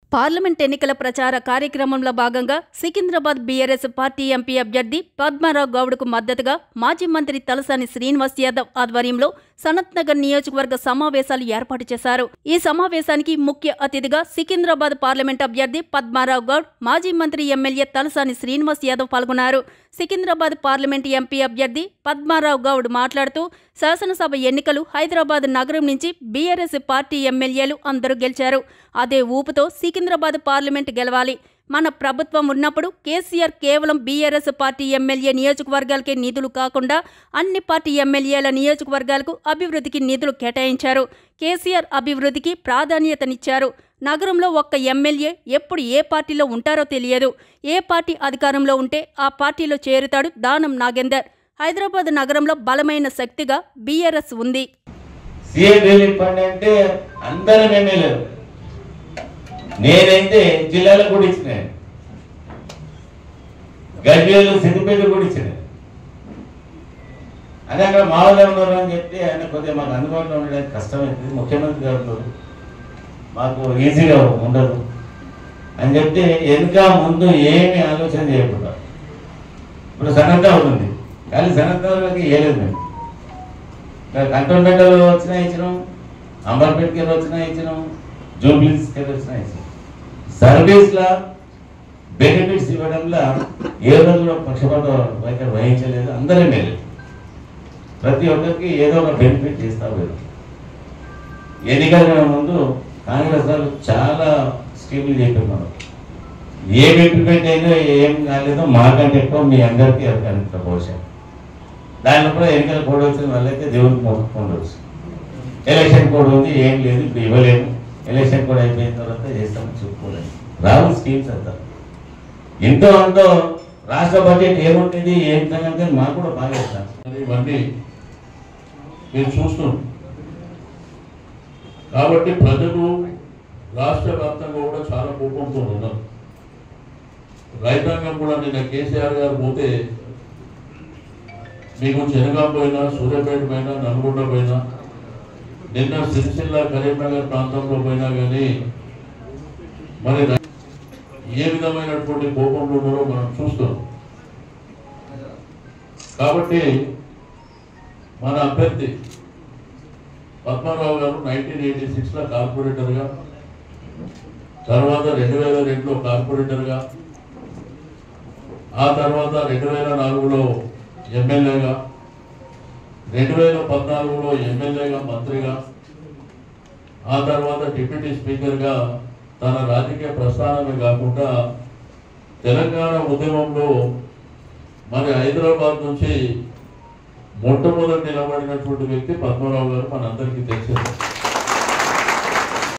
Parliament ఎన్నికల ప్రచార కార్యక్రమంలో భాగంగా సికింద్రాబాద్ బీఆర్ఎస్ పార్టీ ఎంపీ అభ్యర్థి పద్మారావు గౌడ్కు మద్దతుగా మాజీ మంత్రి తలసాని శ్రీనివాస్ యాదవ్ ఆధ్వర్యంలో సనత్ నగర్ నియోజకవర్గ సమావేశాలు ఏర్పాటు చేశారు ఈ సమావేశానికి ముఖ్య అతిథిగా సికింద్రాబాద్ పార్లమెంట్ అభ్యర్థి పద్మారావు గౌడ్ మాజీ మంత్రి ఎమ్మెల్యే తలసాని శ్రీనివాస్ యాదవ్ పాల్గొన్నారు సికింద్రాబాద్ పార్లమెంట్ ఎంపీ అభ్యర్థి పద్మారావు గౌడ్ మాట్లాడుతూ శాసనసభ ఎన్నికలు హైదరాబాద్ నగరం నుంచి బీఆర్ఎస్ పార్టీ ఎమ్మెల్యేలు అందరూ గెలిచారు అదే ఊపుతో సికింద్రాబాద్ పార్లమెంట్ గెలవాలి మన ప్రభుత్వం ఉన్నప్పుడు కేసీఆర్ కేవలం బీఆర్ఎస్ పార్టీ ఎమ్మెల్యే నియోజకవర్గాలకే నిధులు కాకుండా అన్ని పార్టీ ఎమ్మెల్యేల నియోజకవర్గాలకు అభివృద్ధికి నిధులు కేటాయించారు కేసీఆర్ అభివృద్ధికి ప్రాధాన్యతనిచ్చారు నగరంలో ఒక్క ఎమ్మెల్యే ఎప్పుడు ఏ పార్టీలో ఉంటారో తెలియదు ఏ పార్టీ అధికారంలో ఉంటే ఆ పార్టీలో చేరుతాడు దానం నాగేందర్ హైదరాబాద్ నగరంలో బలమైన శక్తిగా బీఆర్ఎస్ ఉంది సీఎం రిలీఫ్ ఫండ్ అంటే అందరం ఎమ్మెల్యేలు నేనైతే జిల్లాలకు కూడా ఇచ్చిన గజ్వేలు సిద్దిపేట కూడా ఇచ్చిన అదే అక్కడ మామూలుగా ఉన్నారు అని చెప్తే ఆయన కొద్దిగా మాకు అందుబాటులో ఉండడానికి కష్టమైంది ముఖ్యమంత్రి గారు ఉన్నారు. మాకు ఈజీగా ఉండదు అని చెప్తే వెనుక ముందు ఏమి ఆలోచన చేయకుండా ఇప్పుడు సన్నద్ధ ఉంది కానీ సన్నద్ధకి వేయలేదు మేము కంటోన్మెంట్లో వచ్చినా ఇచ్చినాం అంబర్పేట్కి వచ్చినా ఇచ్చినాం జూబ్లీస్కి వచ్చినా ఇచ్చినాం సర్వీస్లా బెనిఫిట్స్ ఇవ్వడంలో ఏ రోజు కూడా పక్షపాత వైఖరి వహించలేదు అందరూ మేలు ప్రతి ఒక్కరికి ఏదో ఒక బెనిఫిట్ చేస్తా పోయారు ఎన్నికల కన్నా ముందు కాంగ్రెస్ వాళ్ళు చాలా స్కీములు చెప్పారు మనం ఏం ఇంప్లిమెంట్ అయిందో ఏం కాలేదో మాకంటే ఎక్కువ మీ అందరికీ ఎరకనుకుంటా బహుశా దానిలో కూడా ఎన్నికల కోడ్ వచ్చిన వాళ్ళైతే దేవుడికి మొక్కుకోవచ్చు ఎలక్షన్ కోడ్ ఉంది ఏం లేదు ఇప్పుడు ఇవ్వలేము ఎలక్షన్ కోడ్ అయిపోయిన తర్వాత చేస్తామని చెప్పుకోలేదు రావు స్కీమ్స్ అంతా ఎంతో అంతో రాష్ట్ర బడ్జెట్ ఏముంటుంది ఏం సంగతి అని మాకు కూడా బాగా ఇస్తాం ఇవన్నీ మీరు చూస్తున్నాం కాబట్టి ప్రజలు రాష్ట్ర వ్యాప్తంగా కూడా చాలా కోపంతో ఉన్నారు రైతాంగం కూడా నిన్న కేసీఆర్ గారు పోతే మీకు చెనగాం పోయినా సూర్యాపేట పోయినా నల్గొండ పోయినా నిన్న సిరిసిల్ల కరీంనగర్ ప్రాంతంలో పోయినా కానీ మరి రై- ఏ విధమైనటువంటి కోపంలో ఉన్నారో మనం చూస్తున్నాం కాబట్టి మన అభ్యర్థి పద్మారావు గారు నైన్టీన్ ఎయిటీ సిక్స్లో కార్పొరేటర్గా తర్వాత రెండు వేల రెండులో కార్పొరేటర్గా ఆ తర్వాత రెండు వేల నాలుగులో ఎమ్మెల్యేగా రెండు వేల పద్నాలుగులో ఎమ్మెల్యేగా మంత్రిగా ఆ తర్వాత డిప్యూటీ స్పీకర్గా తన రాజకీయ ప్రస్థానమే కాకుండా తెలంగాణ ఉద్యమంలో మరి హైదరాబాద్ నుంచి మొట్టమొదటి నిలబడినటువంటి వ్యక్తి పద్మరావు గారు మనందరికీ తెలిసింది